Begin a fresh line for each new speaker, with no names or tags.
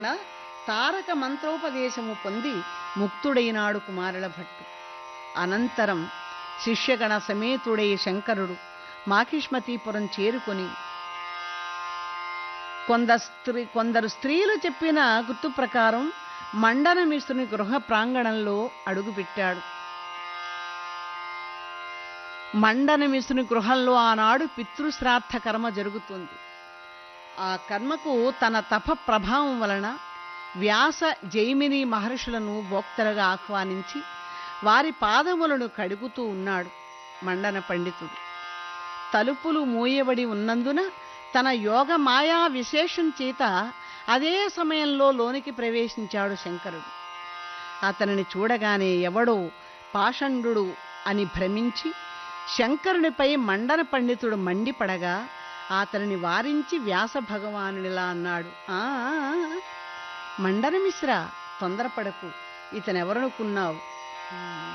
తారక మంత్రోపదేశము పొంది ముక్తుడైనాడు కుమారుల భట్టు అనంతరం శిష్యగణ సమేతుడై శంకరుడు మాకిష్మతీపురం చేరుకొని కొంద స్త్రీ కొందరు స్త్రీలు చెప్పిన గుర్తు ప్రకారం మండనమిస్తుని గృహ ప్రాంగణంలో అడుగుపెట్టాడు మండనమిస్తుని గృహంలో ఆనాడు పితృశ్రాద్ధ కర్మ జరుగుతుంది ఆ కర్మకు తన తప ప్రభావం వలన వ్యాస జైమిని మహర్షులను భోక్తలుగా ఆహ్వానించి వారి పాదములను కడుగుతూ ఉన్నాడు మండన పండితుడు తలుపులు మూయబడి ఉన్నందున తన యోగ మాయా విశేషం చేత అదే సమయంలో లోనికి ప్రవేశించాడు శంకరుడు అతనిని చూడగానే ఎవడో పాషండు అని భ్రమించి శంకరునిపై మండన పండితుడు మండిపడగా అతనిని వారించి వ్యాస భగవానుడిలా అన్నాడు "ఆ, ఆ, ఆ, మండన మిశ్రా తొందరపడకు ఇతనెవరనుకున్నావు